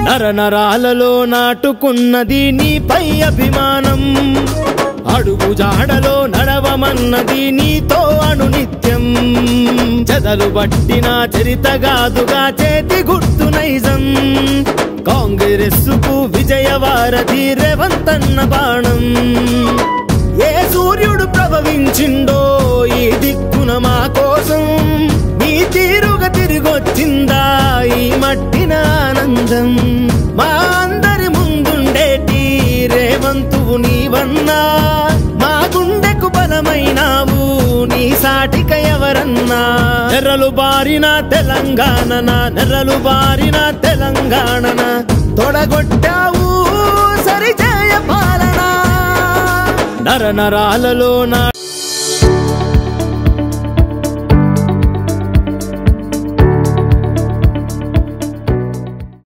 నర నరాలలో నాటుకున్నది నీపై అభిమానం అడుగు జాడలో నడవమన్నది నీతో అనునిత్యం చెదలు పట్టిన చరితగాదుగా చేతి గుర్తు నైజం కాంగ్రెస్ కు విజయవారధి రేవంతన్న బాణం ఏ సూర్యుడు ప్రభవించిండో ఈ దిక్కున మా కోసం నీ తీరుగా తిరిగొచ్చిందా ఈ మట్టిన ఆనందం మా అందరి ముందుండేటి రేవంతువు నీవన్నా మా గుండెకు బలమైనావు నీ సాటిక ఎవరన్నా నెర్రలు బారిన తెలంగాణన నెర్రలు బారిన తెలంగాణన తొడగొట్టావు సరిచేయ పాలన నర నరాలలో నా